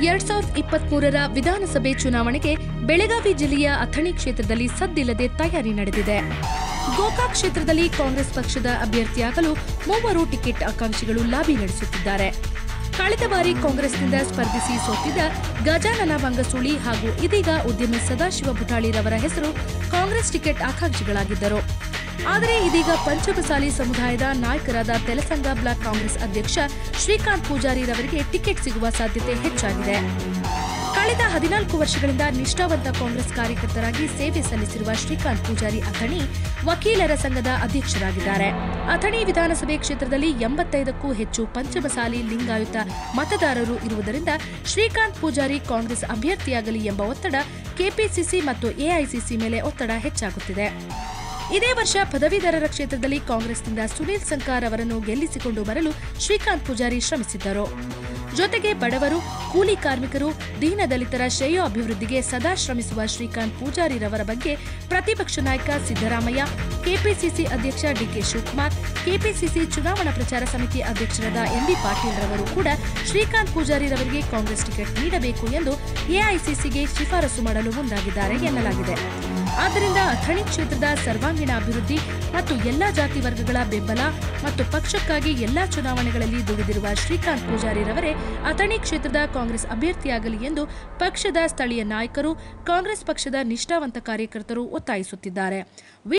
ಎರಡ್ ಸಾವಿರದ ಇಪ್ಪತ್ಮೂರರ ವಿಧಾನಸಭೆ ಚುನಾವಣೆಗೆ ಬೆಳಗಾವಿ ಜಿಲ್ಲೆಯ ಅಥಣಿ ಕ್ಷೇತ್ರದಲ್ಲಿ ಸದ್ದಿಲ್ಲದೆ ತಯಾರಿ ನಡೆದಿದೆ ಗೋಕಾಕ್ ಕ್ಷೇತ್ರದಲ್ಲಿ ಕಾಂಗ್ರೆಸ್ ಪಕ್ಷದ ಅಭ್ಯರ್ಥಿಯಾಗಲು ಮೂವರು ಟಿಕೆಟ್ ಆಕಾಂಕ್ಷಿಗಳು ಲಾಬಿ ನಡೆಸುತ್ತಿದ್ದಾರೆ ಕಳೆದ ಬಾರಿ ಕಾಂಗ್ರೆಸ್ನಿಂದ ಸ್ಪರ್ಧಿಸಿ ಸೋತಿದ್ದ ಗಜಾನನ ಬಂಗಸೂಳಿ ಹಾಗೂ ಇದೀಗ ಉದ್ಯಮಿ ಸದಾಶಿವ ಬುಟಾಳಿರವರ ಹೆಸರು ಕಾಂಗ್ರೆಸ್ ಟಿಕೆಟ್ ಆಕಾಂಕ್ಷಿಗಳಾಗಿದ್ದರು ಆದರೆ ಇದೀಗ ಪಂಚಮಸಾಲಿ ಸಮುದಾಯದ ನಾಯಕರಾದ ತೆಲಸಂಗ ಬ್ಲಾಕ್ ಕಾಂಗ್ರೆಸ್ ಅಧ್ಯಕ್ಷ ಶ್ರೀಕಾಂತ್ ಪೂಜಾರಿರವರಿಗೆ ಟಿಕೆಟ್ ಸಿಗುವ ಸಾಧ್ಯತೆ ಹೆಚ್ಚಾಗಿದೆ ಕಳೆದ ಹದಿನಾಲ್ಕು ವರ್ಷಗಳಿಂದ ನಿಷ್ಠಾವಂತ ಕಾಂಗ್ರೆಸ್ ಕಾರ್ಯಕರ್ತರಾಗಿ ಸೇವೆ ಸಲ್ಲಿಸಿರುವ ಶ್ರೀಕಾಂತ್ ಪೂಜಾರಿ ಅಥಣಿ ವಕೀಲರ ಸಂಘದ ಅಧ್ಯಕ್ಷರಾಗಿದ್ದಾರೆ ಅಥಣಿ ವಿಧಾನಸಭೆ ಕ್ಷೇತ್ರದಲ್ಲಿ ಎಂಬತ್ತೈದಕ್ಕೂ ಹೆಚ್ಚು ಪಂಚಮಸಾಲಿ ಲಿಂಗಾಯುತ ಮತದಾರರು ಇರುವುದರಿಂದ ಶ್ರೀಕಾಂತ್ ಪೂಜಾರಿ ಕಾಂಗ್ರೆಸ್ ಅಭ್ಯರ್ಥಿಯಾಗಲಿ ಎಂಬ ಒತ್ತಡ ಕೆಪಿಸಿಸಿ ಮತ್ತು ಎಐಸಿಸಿ ಮೇಲೆ ಒತ್ತಡ ಹೆಚ್ಚಾಗುತ್ತಿದೆ ಇದೇ ವರ್ಷ ಪದವೀಧರರ ಕ್ಷೇತ್ರದಲ್ಲಿ ಕಾಂಗ್ರೆಸ್ನಿಂದ ಸುನೀಲ್ ಸಂಕಾರ್ ಅವರನ್ನು ಗೆಲ್ಲಿಸಿಕೊಂಡು ಬರಲು ಶ್ರೀಕಾಂತ್ ಪೂಜಾರಿ ಶ್ರಮಿಸಿದ್ದರು ಜೊತೆಗೆ ಬಡವರು ಕೂಲಿ ಕಾರ್ಮಿಕರು ದೀನದಲಿತರ ಶ್ರೇಯೋ ಅಭಿವೃದ್ಧಿಗೆ ಸದಾ ಶ್ರಮಿಸುವ ಶ್ರೀಕಾಂತ್ ಪೂಜಾರಿರವರ ಬಗ್ಗೆ ಪ್ರತಿಪಕ್ಷ ನಾಯಕ ಸಿದ್ದರಾಮಯ್ಯ ಕೆಪಿಸಿಸಿ ಅಧ್ಯಕ್ಷ ಡಿಕೆ ಶಿವಕುಮಾರ್ ಕೆಪಿಸಿಸಿ ಚುನಾವಣಾ ಪ್ರಚಾರ ಸಮಿತಿ ಅಧ್ಯಕ್ಷರಾದ ಎಂಬಿ ಪಾಟೀಲ್ ರವರು ಕೂಡ ಶ್ರೀಕಾಂತ್ ಪೂಜಾರಿರವರಿಗೆ ಕಾಂಗ್ರೆಸ್ ಟಿಕೆಟ್ ನೀಡಬೇಕು ಎಂದು ಎಐಸಿಸಿಗೆ ಶಿಫಾರಸು ಮಾಡಲು ಮುಂದಾಗಿದ್ದಾರೆ ಎನ್ನಲಾಗಿದೆ ಆದ್ದರಿಂದ ಅಥಣಿ ಕ್ಷೇತ್ರದ ಸರ್ವಾಂಗೀಣ ಅಭಿವೃದ್ಧಿ ಮತ್ತು ಎಲ್ಲಾ ಜಾತಿ ವರ್ಗಗಳ ಬೆಂಬಲ ಮತ್ತು ಪಕ್ಷಕ್ಕಾಗಿ ಎಲ್ಲಾ ಚುನಾವಣೆಗಳಲ್ಲಿ ದುಡಿದಿರುವ ಶ್ರೀಕಾಂತ್ ಪೂಜಾರಿರವರೇ ಅಥಣಿ ಕ್ಷೇತ್ರದ ಕಾಂಗ್ರೆಸ್ ಅಭ್ಯರ್ಥಿಯಾಗಲಿ ಎಂದು ಪಕ್ಷದ ಸ್ಥಳೀಯ ನಾಯಕರು ಕಾಂಗ್ರೆಸ್ ಪಕ್ಷದ ನಿಷ್ಠಾವಂತ ಕಾರ್ಯಕರ್ತರು ಒತ್ತಾಯಿಸುತ್ತಿದ್ದಾರೆ